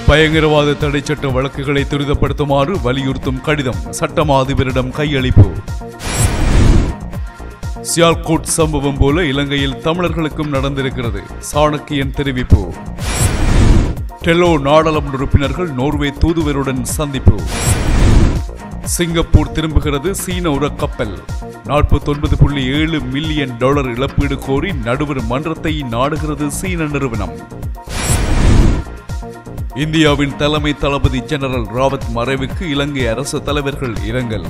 பயங்கரவாத தடை சட்ட வழக்குகளை துரிதப்படுத்துமாறு வலியுறுத்தும் கடிதம் சட்டமா அதிபரிடம் கையளிப்பு சியால்கோட் சம்பவம் போல இலங்கையில் தமிழர்களுக்கும் நடந்திருக்கிறது சாணக்கியன் தெரிவிப்பு டெலோ நாடாளுமன்ற உறுப்பினர்கள் நோர்வே தூதுவருடன் சந்திப்பு சிங்கப்பூர் திரும்புகிறது சீன உரக்கப்பல் நாற்பத்தொன்பது புள்ளி ஏழு மில்லியன் டாலர் இழப்பீடு கோரி நடுவர் மன்றத்தை நாடுகிறது சீன நிறுவனம் இந்தியாவின் தலைமை தளபதி ஜெனரல் ராவத் மறைவுக்கு இலங்கை அரசு தலைவர்கள் இரங்கல்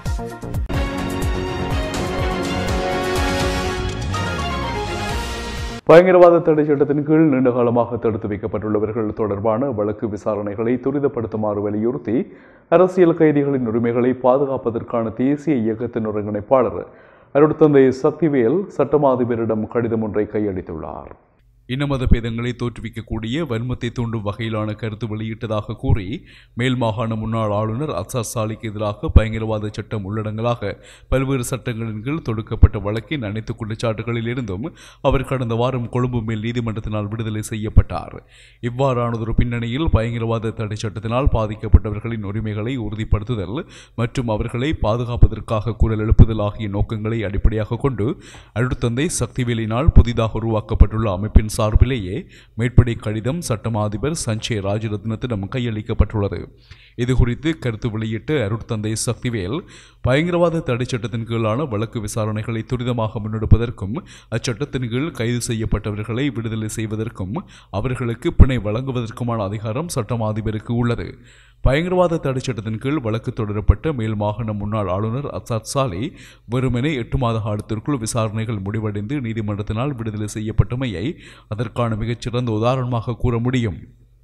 பயங்கரவாத தடை சட்டத்தின் கீழ் நீண்ட காலமாக தடுத்து வைக்கப்பட்டுள்ளவர்கள் தொடர்பான வழக்கு விசாரணைகளை துரிதப்படுத்துமாறு வலியுறுத்தி அரசியல் கைதிகளின் உரிமைகளை பாதுகாப்பதற்கான தேசிய இயக்கத்தின் ஒருங்கிணைப்பாளர் அருட்தந்தை சக்திவேல் சட்டமா அதிபரிடம் கடிதம் ஒன்றை கையளித்துள்ளார் இனமத பேதங்களை தோற்றுவிக்கக்கூடிய வன்மத்தை தூண்டும் வகையிலான கருத்து வெளியிட்டதாக கூறி மேல் மாகாண முன்னாள் ஆளுநர் அசார் சாலிக்கு எதிராக பயங்கரவாத சட்டம் உள்ளடங்கலாக பல்வேறு சட்டங்களின் கீழ் தொடுக்கப்பட்ட வழக்கின் அனைத்து குற்றச்சாட்டுகளில் இருந்தும் அவர் கடந்த வாரம் கொழும்பு மேல் நீதிமன்றத்தினால் விடுதலை செய்யப்பட்டார் இவ்வாறானதொரு பின்னணியில் பயங்கரவாத தடை சட்டத்தினால் பாதிக்கப்பட்டவர்களின் உரிமைகளை உறுதிப்படுத்துதல் மற்றும் அவர்களை பாதுகாப்பதற்காக குரல் எழுப்புதல் ஆகிய நோக்கங்களை அடிப்படையாக கொண்டு அழுத்தந்தை சக்திவேலினால் புதிதாக உருவாக்கப்பட்டுள்ள அமைப்பின் சார்பிலேயே மேற்படி கடிதம் சட்டமா அதிபர் சஞ்சய் ராஜரத்னத்திடம் கையளிக்கப்பட்டுள்ளது இது குறித்து கருத்து வெளியிட்டு அருட்தந்தை சக்திவேல் பயங்கரவாத தடை சட்டத்தின் கீழான வழக்கு விசாரணைகளை துரிதமாக முன்னெடுப்பதற்கும் அச்சட்டத்தின் கீழ் கைது செய்யப்பட்டவர்களை விடுதலை செய்வதற்கும் அவர்களுக்கு பிணை வழங்குவதற்குமான அதிகாரம் சட்டமா அதிபருக்கு உள்ளது பயங்கரவாத தடை சட்டத்தின் கீழ் வழக்கு தொடரப்பட்ட மேல் மாகாண முன்னாள் ஆளுநர் அசாத் சாலி வெறுமனே எட்டு மாத காலத்திற்குள் விசாரணைகள் முடிவடைந்து நீதிமன்றத்தினால் விடுதலை செய்யப்பட்டமையை அதற்கான மிகச்சிறந்த உதாரணமாக கூற முடியும்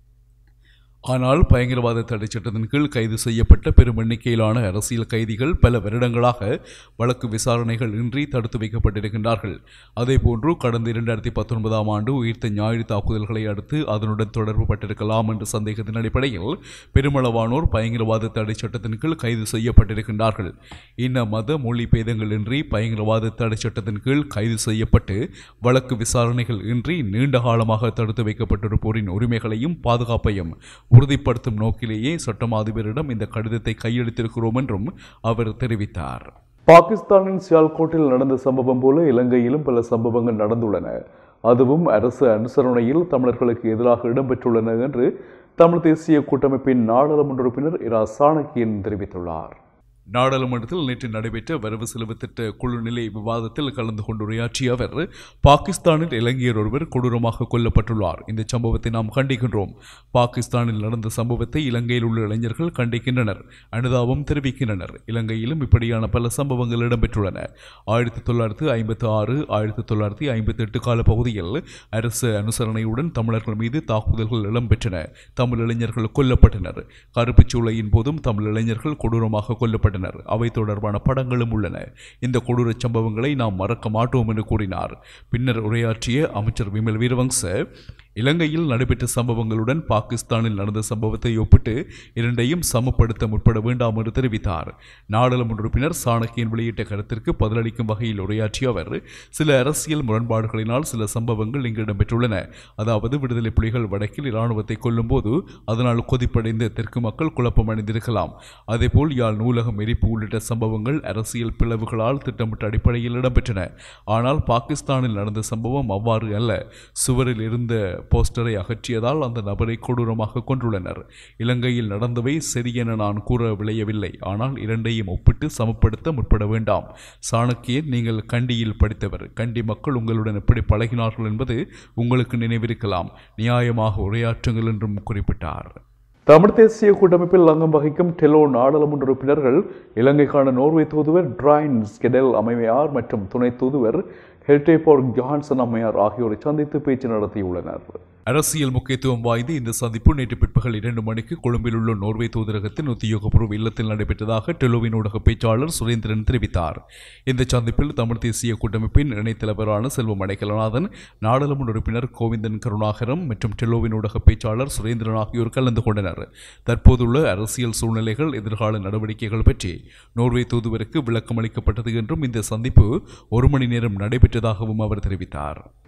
ஆனால் பயங்கரவாத தடை சட்டத்தின் கீழ் கைது செய்யப்பட்ட பெரும் எண்ணிக்கையிலான அரசியல் கைதிகள் பல வருடங்களாக வழக்கு விசாரணைகள் இன்றி தடுத்து வைக்கப்பட்டிருக்கின்றார்கள் அதேபோன்று கடந்த இரண்டாயிரத்தி பத்தொன்பதாம் ஆண்டு உயிர்த்த ஞாயிறு தாக்குதல்களை அடுத்து அதனுடன் தொடர்பு பட்டிருக்கலாம் என்ற சந்தேகத்தின் அடிப்படையில் பெருமளவானோர் பயங்கரவாத தடை சட்டத்தின் கீழ் கைது செய்யப்பட்டிருக்கின்றார்கள் இன்ன மத மொழி பேதங்களின்றி பயங்கரவாத தடை சட்டத்தின் கீழ் கைது செய்யப்பட்டு வழக்கு விசாரணைகள் இன்றி நீண்ட காலமாக தடுத்து வைக்கப்பட்டிருப்போரின் உரிமைகளையும் பாதுகாப்பையும் உறுதிப்படுத்தும் நோக்கிலேயே சட்டமா அதிபரிடம் இந்த கடிதத்தை கையெழுத்திருக்கிறோம் என்றும் அவர் தெரிவித்தார் பாகிஸ்தானின் சியால்கோட்டில் நடந்த சம்பவம் போல இலங்கையிலும் பல சம்பவங்கள் நடந்துள்ளன அதுவும் அரசு அனுசரணையில் தமிழர்களுக்கு எதிராக இடம்பெற்றுள்ளன என்று தமிழ் தேசிய கூட்டமைப்பின் நாடாளுமன்ற உறுப்பினர் இரா சாணக்கியன் தெரிவித்துள்ளார் நாடாளுமன்றத்தில் நேற்று நடைபெற்ற வரவு செலவு திட்ட குழு நிலை விவாதத்தில் கலந்து கொண்டு உரையாற்றிய அவர் பாகிஸ்தானில் இலங்கையர் ஒருவர் கொடூரமாக கொல்லப்பட்டுள்ளார் இந்த சம்பவத்தை நாம் கண்டிக்கின்றோம் பாகிஸ்தானில் நடந்த சம்பவத்தை இலங்கையில் உள்ள இளைஞர்கள் கண்டிக்கின்றனர் அனுதாபம் தெரிவிக்கின்றனர் இலங்கையிலும் இப்படியான பல சம்பவங்கள் இடம்பெற்றுள்ளன ஆயிரத்தி தொள்ளாயிரத்தி ஐம்பத்தி ஆறு ஆயிரத்தி தொள்ளாயிரத்தி ஐம்பத்தி எட்டு கால பகுதியில் அரசு அனுசரணையுடன் தமிழர்கள் மீது தாக்குதல்கள் இடம்பெற்றன தமிழ் இளைஞர்கள் கொல்லப்பட்டனர் கருப்புச் சூளையின் போதும் தமிழ் இளைஞர்கள் கொடூரமாக கொல்லப்பட்டனர் அவை தொடர்பான படங்களும் உள்ளன இந்த கொடூர சம்பவங்களை நாம் மறக்க மாட்டோம் என்று கூறினார் பின்னர் உரையாற்றிய அமைச்சர் விமல் வீரவங்ச இலங்கையில் நடைபெற்ற சம்பவங்களுடன் பாகிஸ்தானில் நடந்த சம்பவத்தை ஒப்பிட்டு இரண்டையும் சமப்படுத்த முற்பட வேண்டாம் என்று தெரிவித்தார் நாடாளுமன்ற உறுப்பினர் சாணக்கியன் வெளியிட்ட கருத்திற்கு பதிலளிக்கும் வகையில் உரையாற்றிய அவர் சில அரசியல் முரண்பாடுகளினால் சில சம்பவங்கள் இங்கு இடம்பெற்றுள்ளன அதாவது விடுதலை புலிகள் வடக்கில் இராணுவத்தை கொல்லும்போது அதனால் கொதிப்படைந்த தெற்கு மக்கள் குழப்பமடைந்திருக்கலாம் அதேபோல் யாழ் நூலகம் எரிப்பு உள்ளிட்ட சம்பவங்கள் அரசியல் பிளவுகளால் திட்டமிட்ட அடிப்படையில் இடம்பெற்றன ஆனால் பாகிஸ்தானில் நடந்த சம்பவம் அவ்வாறு அல்ல சுவரில் இருந்த போஸ்டரை அகற்றியதால் அந்த நபரை கொடூரமாக கொன்றுள்ளனர் இலங்கையில் நடந்தவை சரியென நான் கூற விளையவில்லை ஆனால் இரண்டையும் ஒப்பிட்டு சமப்படுத்த முற்பட வேண்டாம் சாணக்கியன் நீங்கள் கண்டியில் படித்தவர் கண்டி மக்கள் உங்களுடன் எப்படி பழகினார்கள் என்பது உங்களுக்கு நினைவிருக்கலாம் நியாயமாக உரையாற்றுங்கள் என்றும் குறிப்பிட்டார் தமிழ் தேசிய கூட்டமைப்பில் அங்கம் வகிக்கும் டெலோ நாடாளுமன்ற உறுப்பினர்கள் இலங்கைக்கான நோர்வே தூதுவர் டிராயின் ஸ்கெடெல் அமைமையார் மற்றும் துணை தூதுவர் ஹெல்டேபோர் ஜான்சன் அம்மையார் ஆகியோரை சந்தித்து பேச்சு நடத்தியுள்ளனர் அரசியல் முக்கியத்துவம் வாய்ந்த இந்த சந்திப்பு நேற்று பிற்பகல் இரண்டு மணிக்கு கொழும்பில் உள்ள நோர்வே தூதரகத்தின் உத்தியோகபூர்வ இல்லத்தில் நடைபெற்றதாக டெலோவின் ஊடக பேச்சாளர் சுரேந்திரன் தெரிவித்தார் இந்த சந்திப்பில் தமிழ் தேசிய கூட்டமைப்பின் இணைத் தலைவரான செல்வம் அடைக்கலநாதன் நாடாளுமன்ற உறுப்பினர் கோவிந்தன் கருணாகரம் மற்றும் டெலோவின் ஊடக பேச்சாளர் சுரேந்திரன் ஆகியோர் கலந்து கொண்டனர் தற்போதுள்ள அரசியல் சூழ்நிலைகள் எதிர்கால நடவடிக்கைகள் பற்றி நோர்வே தூதுவருக்கு விளக்கம் அளிக்கப்பட்டது என்றும் இந்த சந்திப்பு ஒரு மணி நேரம் நடைபெற்றதாகவும் அவர் தெரிவித்தார்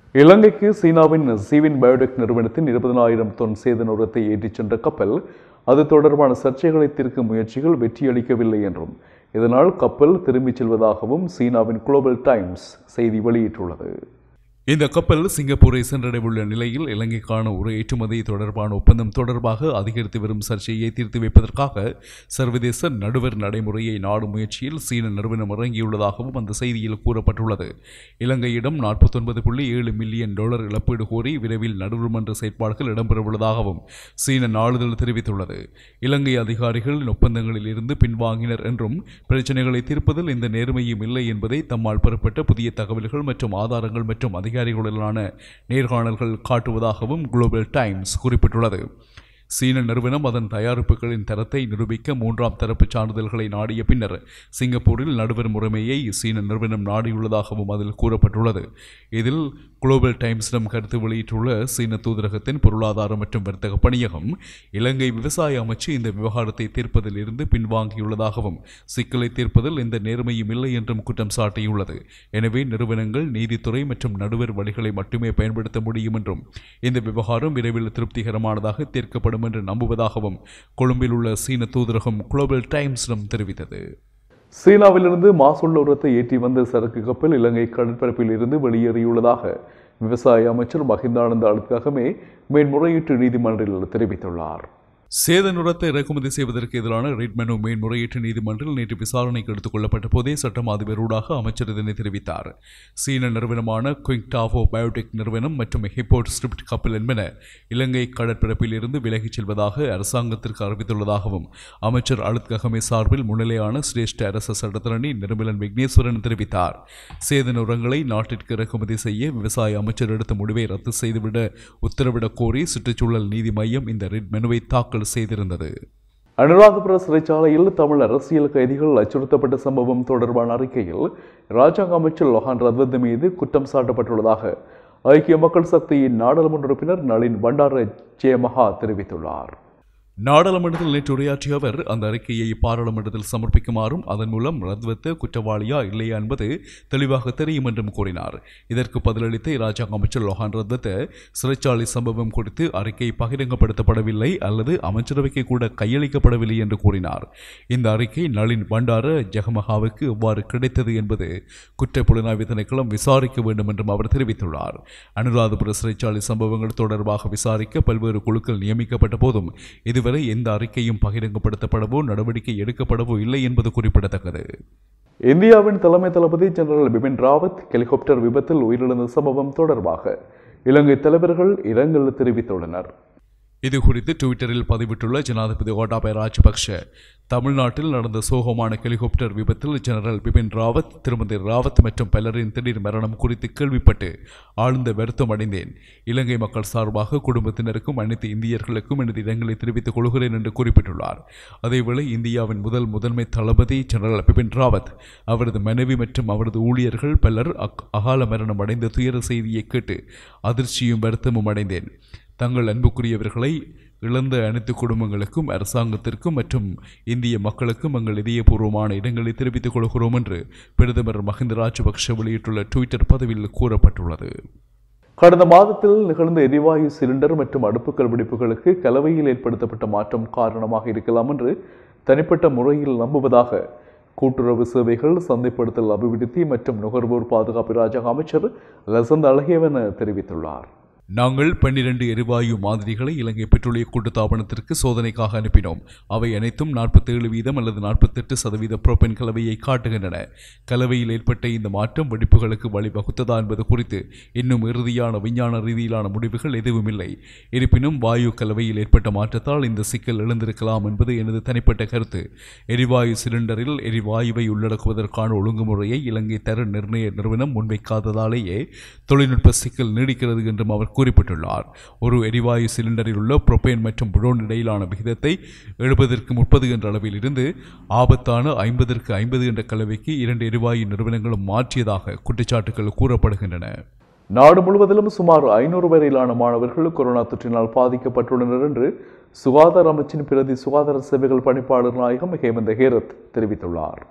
இலங்கைக்கு சீனாவின் சீவின் பயோடெக் நிறுவனத்தின் இருபதனாயிரம் தொன் சேதன உரத்தை ஏற்றிச் சென்ற கப்பல் அது தொடர்பான சர்ச்சைகளை தீர்க்கும் முயற்சிகள் வெற்றியளிக்கவில்லை என்றும் இதனால் கப்பல் திரும்பிச் செல்வதாகவும் சீனாவின் குளோபல் டைம்ஸ் செய்தி வெளியிட்டுள்ளது இந்த கப்பல் சிங்கப்பூரை சென்றடைவுள்ள நிலையில் இலங்கைக்கான ஒரு ஏற்றுமதி தொடர்பான ஒப்பந்தம் தொடர்பாக அதிகரித்து வரும் சர்ச்சையை தீர்த்து வைப்பதற்காக சர்வதேச நடுவர் நடைமுறையை நாடும் முயற்சியில் சீன நிறுவனம் இறங்கியுள்ளதாகவும் அந்த செய்தியில் கூறப்பட்டுள்ளது இலங்கையிடம் நாற்பத்தொன்பது புள்ளி ஏழு மில்லியன் டாலர் இழப்பீடு கோரி விரைவில் நடுவர்மன்ற செயற்பாடுகள் இடம்பெறவுள்ளதாகவும் சீன நாளிதழ் தெரிவித்துள்ளது இலங்கை அதிகாரிகள் ஒப்பந்தங்களில் இருந்து பின்வாங்கினர் என்றும் பிரச்சனைகளை தீர்ப்பதில் இந்த நேர்மையும் இல்லை என்பதை தம்மால் பெறப்பட்ட புதிய தகவல்கள் மற்றும் ஆதாரங்கள் மற்றும் அதிகாரிகளுடனான நேர்காணல்கள் காட்டுவதாகவும் குளோபல் டைம்ஸ் குறிப்பிட்டுள்ளது சீன நிறுவனம் அதன் தயாரிப்புகளின் தரத்தை நிரூபிக்க மூன்றாம் தரப்பு சான்றிதழ்களை நாடிய பின்னர் சிங்கப்பூரில் நடுவர் முறைமையை சீன நிறுவனம் நாடியுள்ளதாகவும் அதில் கூறப்பட்டுள்ளது இதில் குளோபல் டைம்ஸிடம் கருத்து வெளியிட்டுள்ள சீன தூதரகத்தின் பொருளாதார மற்றும் வர்த்தக பணியகம் இலங்கை விவசாய அமைச்சு இந்த விவகாரத்தை தீர்ப்பதில் இருந்து பின்வாங்கியுள்ளதாகவும் சிக்கலை தீர்ப்பதில் எந்த நேர்மையும் இல்லை என்றும் குற்றம் சாட்டியுள்ளது எனவே நிறுவனங்கள் நீதித்துறை மற்றும் நடுவர் வழிகளை மட்டுமே பயன்படுத்த முடியும் என்றும் இந்த விவகாரம் விரைவில் திருப்திகரமானதாக தீர்க்கப்படும் என்று நம்புவதாகவும் கொழும்பில் உள்ள சீன தூதரகம் குளோபல் டைம்ஸிடம் தெரிவித்தது சீனாவிலிருந்து மாசுள்ள உரத்தை ஏற்றி வந்த சரக்கு கப்பல் இலங்கை கடற்பரப்பில் இருந்து வெளியேறியுள்ளதாக விவசாய அமைச்சர் மஹிந்தானந்த அழுத்தகமே மேன்முறையீட்டு நீதிமன்றில் தெரிவித்துள்ளார் சேதனுரத்தை இறக்குமதி செய்வதற்கு எதிரான ரிட் மெனு மேன்முறையீட்டு நீதிமன்றில் நேற்று விசாரணைக்கு எடுத்துக் கொள்ளப்பட்ட போதே சட்டம் அதிபரூடாக அமைச்சர் இதனை தெரிவித்தார் சீன நிறுவனமான குயிங்டாவோ பயோடெக் நிறுவனம் மற்றும் ஹிப்போட் ஸ்கிரிப்ட் கப்பல் என்பன இலங்கை கடற்பரப்பில் இருந்து விலகிச் செல்வதாக அரசாங்கத்திற்கு அறிவித்துள்ளதாகவும் அமைச்சர் அழுத் ககமே சார்பில் முன்னிலையான சிரேஷ்ட அரச சட்டத்தரணி நிர்மலன் விக்னேஸ்வரன் தெரிவித்தார் சேதன உரங்களை நாட்டிற்கு இறக்குமதி செய்ய விவசாய அமைச்சர் எடுத்த முடிவை ரத்து செய்துவிட உத்தரவிடக் கோரி சுற்றுச்சூழல் நீதி மையம் இந்த ரிட் மெனுவை தாக்கல் செய்திருந்தது அனுராதபுர சிறைச்சாலையில் தமிழ் அரசியல் கைதிகள் அச்சுறுத்தப்பட்ட சம்பவம் தொடர்பான அறிக்கையில் ராஜாங்க அமைச்சர் லொஹான் ரத்வத் மீது குற்றம் சாட்டப்பட்டுள்ளதாக ஐக்கிய மக்கள் சக்தியின் நாடாளுமன்ற உறுப்பினர் நளின் பண்டார ஜெயமகா தெரிவித்துள்ளார் நாடாளுமன்றத்தில் நேற்று உரையாற்றிய அவர் அந்த அறிக்கையை பாராளுமன்றத்தில் சமர்ப்பிக்குமாறும் அதன் மூலம் ரத்வத் குற்றவாளியா இல்லையா என்பது தெளிவாக தெரியும் என்றும் கூறினார் இதற்கு பதிலளித்த இராஜாங்க அமைச்சர் லோஹான் ரத்வத் சிறைச்சாலை சம்பவம் குறித்து அறிக்கை பகிரங்கப்படுத்தப்படவில்லை அல்லது அமைச்சரவைக்கு கூட கையளிக்கப்படவில்லை என்று கூறினார் இந்த அறிக்கை நளின் பண்டார ஜெகமகாவுக்கு எவ்வாறு கிடைத்தது என்பது குற்ற புலனாய்வு திணைக்களம் விசாரிக்க வேண்டும் என்றும் அவர் தெரிவித்துள்ளார் அனுராதபுர சிறைச்சாலை சம்பவங்கள் தொடர்பாக விசாரிக்க பல்வேறு குழுக்கள் நியமிக்கப்பட்ட போதும் இதுவரை எந்த அறிக்கையும் பகிரங்கப்படுத்தப்படவோ நடவடிக்கை எடுக்கப்படவோ இல்லை என்பது குறிப்பிடத்தக்கது இந்தியாவின் தலைமை தளபதி ஜெனரல் பிபின் ராவத் ஹெலிகாப்டர் விபத்தில் உயிரிழந்த சம்பவம் தொடர்பாக இலங்கை தலைவர்கள் இரங்கல் தெரிவித்துள்ளனர் இது குறித்து ட்விட்டரில் பதிவிட்டுள்ள ஜனாதிபதி கோட்டாபய ராஜபக்ஷ தமிழ்நாட்டில் நடந்த சோகமான ஹெலிகாப்டர் விபத்தில் ஜெனரல் பிபின் ராவத் திருமதி ராவத் மற்றும் பலரின் திடீர் மரணம் குறித்து கேள்விப்பட்டு ஆழ்ந்த வருத்தம் அடைந்தேன் இலங்கை மக்கள் சார்பாக குடும்பத்தினருக்கும் அனைத்து இந்தியர்களுக்கும் எனது இரங்கலை தெரிவித்துக் கொள்கிறேன் என்று குறிப்பிட்டுள்ளார் அதேவேளை இந்தியாவின் முதல் முதன்மை தளபதி ஜெனரல் பிபின் ராவத் அவரது மனைவி மற்றும் அவரது ஊழியர்கள் பலர் அக் அகால மரணம் அடைந்த துயர செய்தியை கேட்டு அதிர்ச்சியும் வருத்தமும் அடைந்தேன் தங்கள் அன்புக்குரியவர்களை இழந்த அனைத்து குடும்பங்களுக்கும் அரசாங்கத்திற்கும் மற்றும் இந்திய மக்களுக்கும் எங்கள் இதயபூர்வமான இடங்களை தெரிவித்துக் கொள்கிறோம் என்று பிரதமர் மஹிந்த ராஜபக்ஷ வெளியிட்டுள்ள ட்விட்டர் பதிவில் கூறப்பட்டுள்ளது கடந்த மாதத்தில் நிகழ்ந்த எரிவாயு சிலிண்டர் மற்றும் அடுப்புகள் வெடிப்புகளுக்கு கலவையில் ஏற்படுத்தப்பட்ட மாற்றம் காரணமாக இருக்கலாம் என்று தனிப்பட்ட முறையில் நம்புவதாக கூட்டுறவு சேவைகள் சந்தைப்படுத்தல் அபிவிருத்தி மற்றும் நுகர்வோர் பாதுகாப்பு ராஜாங்க அமைச்சர் லசந்த் அழகியவன் தெரிவித்துள்ளார் நாங்கள் பன்னிரண்டு எரிவாயு மாதிரிகளை இலங்கை பெட்ரோலிய கூட்டுத்தாபனத்திற்கு சோதனைக்காக அனுப்பினோம் அவை அனைத்தும் நாற்பத்தேழு வீதம் அல்லது நாற்பத்தெட்டு சதவீத புரோபென் கலவையை காட்டுகின்றன கலவையில் ஏற்பட்ட இந்த மாற்றம் வெடிப்புகளுக்கு வழிவகுத்ததா என்பது குறித்து இன்னும் இறுதியான விஞ்ஞான ரீதியிலான முடிவுகள் எதுவும் இல்லை இருப்பினும் வாயு கலவையில் ஏற்பட்ட மாற்றத்தால் இந்த சிக்கல் எழுந்திருக்கலாம் என்பது எனது தனிப்பட்ட கருத்து எரிவாயு சிலிண்டரில் எரிவாயுவை உள்ளடக்குவதற்கான ஒழுங்குமுறையை இலங்கை தர நிர்ணய நிறுவனம் முன்வைக்காததாலேயே தொழில்நுட்ப சிக்கல் நீடிக்கிறது என்றும் அவர் குறிப்பிட்டுள்ளார் ஒரு எரிவாயு சிலிண்டரில் உள்ள புரோபேன் மற்றும் புரோன் இடையிலான விகிதத்தை எழுபதற்கு முப்பது என்ற அளவில் இருந்து ஆபத்தான ஐம்பதற்கு ஐம்பது என்ற கலவைக்கு இரண்டு எரிவாயு நிறுவனங்களும் மாற்றியதாக குற்றச்சாட்டுகள் கூறப்படுகின்றன நாடு முழுவதிலும் சுமார் ஐநூறு வரையிலான மாணவர்கள் கொரோனா தொற்றினால் பாதிக்கப்பட்டுள்ளனர் என்று சுகாதார அமைச்சின் பிரதி சுகாதார சேவைகள் பணிப்பாளர் நாயகம் ஹேமந்த ஹேரத் தெரிவித்துள்ளார்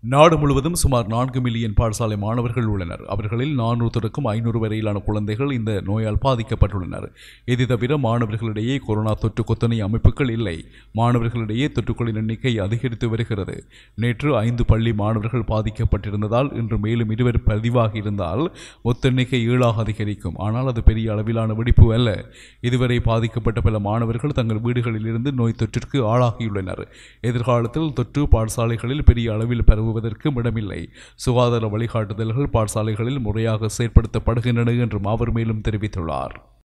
நாடு முழுவதும் சுமார் நான்கு மில்லியன் பாடசாலை மாணவர்கள் உள்ளனர் அவர்களில் நானூற்றுக்கும் ஐநூறு வரையிலான குழந்தைகள் இந்த நோயால் பாதிக்கப்பட்டுள்ளனர் இது தவிர மாணவர்களிடையே கொரோனா தொற்று கொத்தனை அமைப்புகள் இல்லை மாணவர்களிடையே தொற்றுக்களின் எண்ணிக்கை அதிகரித்து வருகிறது நேற்று ஐந்து பள்ளி மாணவர்கள் பாதிக்கப்பட்டிருந்ததால் இன்று மேலும் இருவர் பதிவாகி இருந்தால் மொத்த எண்ணிக்கை ஏழாக அதிகரிக்கும் ஆனால் அது பெரிய அளவிலான வெடிப்பு அல்ல இதுவரை பாதிக்கப்பட்ட பல மாணவர்கள் தங்கள் வீடுகளில் இருந்து நோய் தொற்றிற்கு ஆளாகியுள்ளனர் எதிர்காலத்தில் தொற்று பாடசாலைகளில் பெரிய அளவில் பரவுவதற்கும் இடமில்லை சுகாதார வழிகாட்டுதல்கள் பாடசாலைகளில் முறையாக செயற்படுத்தப்படுகின்றன என்றும் அவர் மேலும் தெரிவித்துள்ளார்